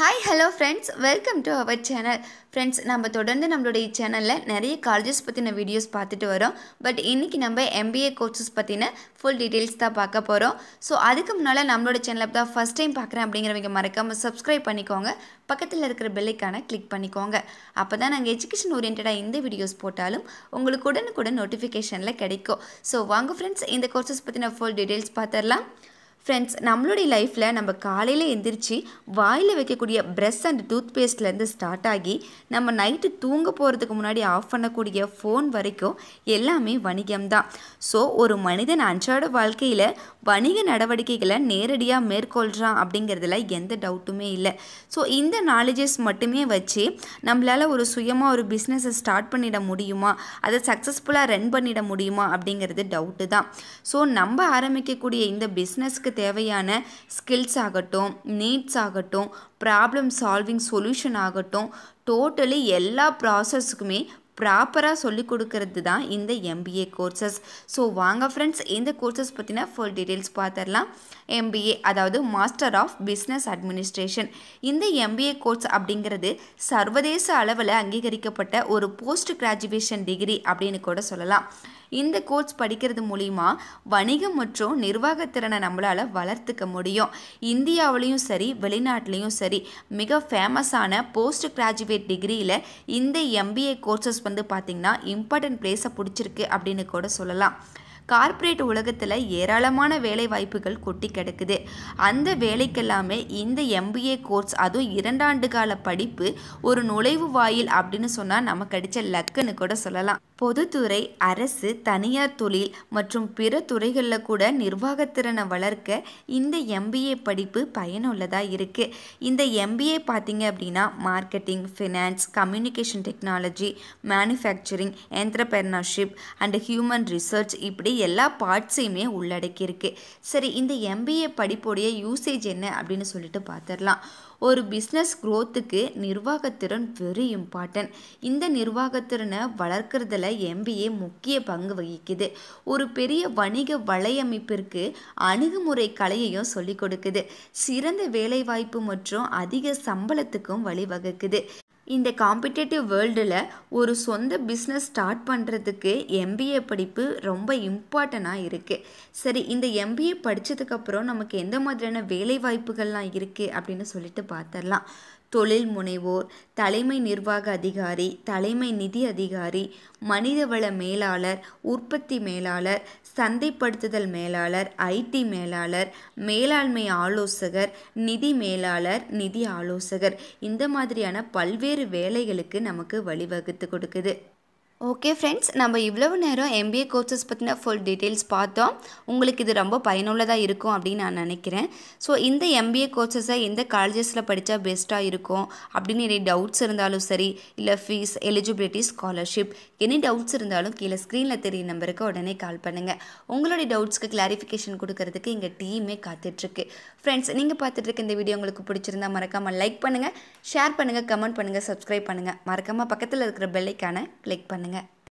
hi hello friends welcome to our channel friends நம்ம தொடர்ந்து நம்மளுடைய சேனலில் நிறைய காலேஜஸ் பற்றின வீடியோஸ் பார்த்துட்டு வரோம் பட் இன்றைக்கி நம்ம எம்பிஏ கோர்சஸ் பற்றின ஃபுல் டீட்டெயில்ஸ் தான் பார்க்க போகிறோம் ஸோ அதுக்கு முன்னால் நம்மளோட சேனலை தான் ஃபஸ்ட் டைம் பார்க்குறேன் அப்படிங்கிறவங்க மறக்காமல் சப்ஸ்கிரைப் பண்ணிக்கோங்க பக்கத்தில் இருக்கிற பெல்லைக்கான கிளிக் பண்ணிக்கோங்க அப்போ தான் நாங்கள் எஜுகேஷன் ஓரியன்டாக எந்த வீடியோஸ் போட்டாலும் உங்களுக்கு உடனுக்குடன் நோட்டிஃபிகேஷனில் கிடைக்கும் ஸோ வாங்க ஃப்ரெண்ட்ஸ் இந்த கோர்சஸ் பற்றின ஃபுல் டீட்டெயில்ஸ் பார்த்துடலாம் ஃப்ரெண்ட்ஸ் நம்மளுடைய லைஃப்பில் நம்ம காலையில் எந்திரிச்சு வாயில் வைக்கக்கூடிய ப்ரெஷ் அண்ட் டூத் பேஸ்ட்லேருந்து ஸ்டார்ட் ஆகி நம்ம நைட்டு தூங்க போகிறதுக்கு முன்னாடி ஆஃப் பண்ணக்கூடிய ஃபோன் வரைக்கும் எல்லாமே வணிகம் தான் ஸோ ஒரு மனிதன் அன்றாட வாழ்க்கையில் வணிக நடவடிக்கைகளை நேரடியாக மேற்கொள்கிறான் அப்படிங்கிறதுல எந்த டவுட்டுமே இல்லை ஸோ இந்த நாலேஜஸ் மட்டுமே வச்சு நம்மளால் ஒரு சுயமாக ஒரு பிஸ்னஸை ஸ்டார்ட் பண்ணிட முடியுமா அதை சக்ஸஸ்ஃபுல்லாக ரன் பண்ணிட முடியுமா அப்படிங்கிறது டவுட்டு தான் ஸோ நம்ம ஆரம்பிக்கக்கூடிய இந்த பிஸ்னஸ்க்கு தேவையான ஸ்கில்ஸ் ஆகட்டும் நீட்ஸ் ஆகட்டும் ப்ராப்ளம் சால்விங் சொல்யூஷன் ஆகட்டும் டோட்டலி எல்லா ப்ராசஸ்க்குமே ப்ராப்பராக சொல்லி கொடுக்கறது தான் இந்த எம்பிஏ கோர்சஸ் ஸோ வாங்க ஃப்ரெண்ட்ஸ் இந்த கோர்சஸ் பற்றின ஃபுல் டீட்டெயில்ஸ் பார்த்துடலாம் எம்பிஏ அதாவது மாஸ்டர் ஆஃப் பிஸ்னஸ் அட்மினிஸ்ட்ரேஷன் இந்த எம்பிஏ கோர்ஸ் அப்படிங்கிறது சர்வதேச அளவில் அங்கீகரிக்கப்பட்ட ஒரு போஸ்ட் கிராஜுவேஷன் டிகிரி அப்படின்னு கூட சொல்லலாம் இந்த கோர்ஸ் படிக்கிறது மூலிமா வணிகம் மற்றும் நிர்வாகத்திறனை நம்மளால் வளர்த்துக்க முடியும் இந்தியாவிலையும் சரி வெளிநாட்டிலையும் சரி மிக ஃபேமஸான போஸ்ட் கிராஜுவேட் டிகிரியில் இந்த எம்பிஏ கோர்சஸ் வந்து பார்த்திங்கன்னா இம்பார்ட்டன்ட் பிளேஸை பிடிச்சிருக்கு அப்படின்னு கூட சொல்லலாம் கார்ப்பரேட் உலகத்தில் ஏராளமான வேலை வாய்ப்புகள் கொட்டி கிடக்குது அந்த வேலைக்கெல்லாமே இந்த எம்பிஏ கோர்ஸ் அதுவும் இரண்டாண்டு கால படிப்பு ஒரு நுழைவு வாயில் அப்படின்னு சொன்னால் நமக்கு அடித்த லக்குன்னு கூட சொல்லலாம் பொதுத்துறை அரசு தனியார் தொழில் மற்றும் பிற துறைகளில் கூட நிர்வாகத்திறனை வளர்க்க இந்த எம்பிஏ படிப்பு பயனுள்ளதாக இருக்குது இந்த எம்பிஏ பார்த்தீங்க அப்படின்னா marketing finance communication technology manufacturing entrepreneurship and human research இப்படி எல்லா பார்ட்ஸையுமே உள்ளடக்கியிருக்கு சரி இந்த எம்பிஏ படிப்புடைய யூசேஜ் என்ன அப்படின்னு சொல்லிட்டு பார்த்துடலாம் ஒரு பிஸ்னஸ் க்ரோத்துக்கு நிர்வாகத்திறன் வெரி இம்பார்ட்டன்ட் இந்த நிர்வாகத்திறனை வளர்க்குறதுல எம்பிஏ முக்கிய பங்கு வகிக்குது ஒரு பெரிய வணிக வலையமைப்பிற்கு அணுகுமுறை கலையையும் சொல்லிக் கொடுக்குது சிறந்த வேலைவாய்ப்பு மற்றும் அதிக சம்பளத்துக்கும் வழிவகுக்குது இந்த காம்படிட்டிவ் வேர்ல்டில் ஒரு சொந்த பிஸ்னஸ் ஸ்டார்ட் பண்ணுறதுக்கு எம்பிஏ படிப்பு ரொம்ப இம்பார்ட்டண்ட்டாக இருக்குது சரி இந்த எம்பிஏ படித்ததுக்கப்புறம் நமக்கு எந்த மாதிரியான வேலை வாய்ப்புகள்லாம் இருக்குது அப்படின்னு சொல்லிட்டு பார்த்துடலாம் தொழில் முனைவோர் தலைமை நிர்வாக அதிகாரி தலைமை நிதி அதிகாரி மனிதவள மேலாளர் உற்பத்தி மேலாளர் சந்தைப்படுத்துதல் மேலாளர் ஐடி மேலாளர் மேலாண்மை ஆலோசகர் நிதி மேலாளர் நிதி ஆலோசகர் இந்த மாதிரியான பல்வேறு வேலைகளுக்கு நமக்கு வழிவகுத்து கொடுக்குது ஓகே ஃப்ரெண்ட்ஸ் நம்ம இவ்வளவு நேரம் எம்பிஏ கோர்சஸ் பற்றின ஃபுல் டீட்டெயில்ஸ் பார்த்தோம் உங்களுக்கு இது ரொம்ப பயனுள்ளதாக இருக்கும் அப்படின்னு நான் நினைக்கிறேன் ஸோ இந்த எம்பிஏ கோர்சஸை எந்த காலேஜஸில் படித்தா பெஸ்ட்டாக இருக்கும் அப்படின்னு எனி டவுட்ஸ் இருந்தாலும் சரி இல்லை fees eligibility scholarship any doubts இருந்தாலும் கீழே ஸ்க்ரீனில் தெரிய நம்பருக்கு உடனே கால் பண்ணுங்கள் உங்களுடைய டவுட்ஸ்க்கு கிளாரிஃபிகேஷன் கொடுக்கறதுக்கு எங்கள் டீமே காத்துட்ருக்கு ஃப்ரெண்ட்ஸ் நீங்கள் பார்த்துட்டு இருக்க இந்த வீடியோ உங்களுக்கு பிடிச்சிருந்தா மறக்காமல் லைக் பண்ணுங்கள் ஷேர் பண்ணுங்கள் கமெண்ட் பண்ணுங்கள் சப்ஸ்கிரைப் பண்ணுங்கள் மறக்காமல் பக்கத்தில் இருக்கிற பெல்லைக்கான கிளிக் பண்ணுங்கள்